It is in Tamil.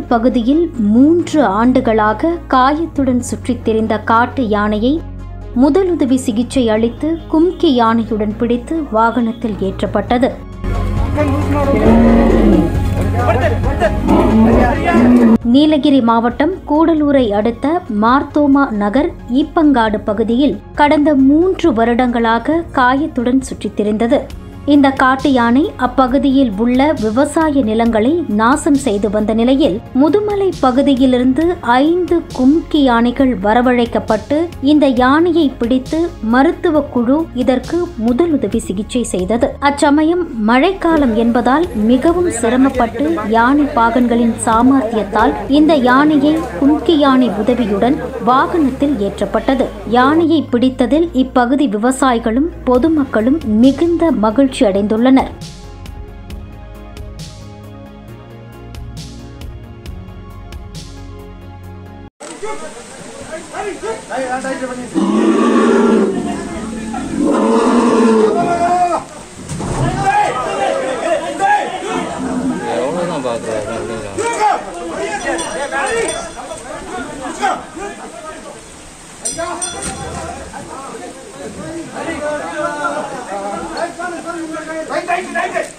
பகுதியில் மூன்று ஆண்டுகளாக காயத்துடன் சுற்றித் திரிந்த காட்டு யானையை முதலுதவி சிகிச்சை அளித்து கும்கி யானையுடன் பிடித்து வாகனத்தில் ஏற்றப்பட்டது நீலகிரி மாவட்டம் கூடலூரை அடுத்த மார்த்தோமா நகர் ஈப்பங்காடு பகுதியில் கடந்த மூன்று வருடங்களாக காயத்துடன் சுற்றித் திரிந்தது இந்த காட்டு யானை அப்பகுதியில் உள்ள விவசாய நிலங்களை நாசம் செய்து வந்த நிலையில் முதுமலை பகுதியிலிருந்து ஐந்து கும்கி யானைகள் வரவழைக்கப்பட்டு இந்த யானையை பிடித்து மருத்துவ குழு இதற்கு முதலுதவி சிகிச்சை செய்தது அச்சமயம் மழைக்காலம் என்பதால் மிகவும் சிரமப்பட்டு யானை பாகன்களின் சாமர்த்தியத்தால் இந்த யானையை கும்கி யானை உதவியுடன் வாகனத்தில் ஏற்றப்பட்டது யானையை பிடித்ததில் இப்பகுதி விவசாயிகளும் பொதுமக்களும் மிகுந்த மகிழ்ச்சி அடைந்துள்ளனர் எவ்வளோதான் பார்க்குறாரு அப்படிங்களா Right, right, right.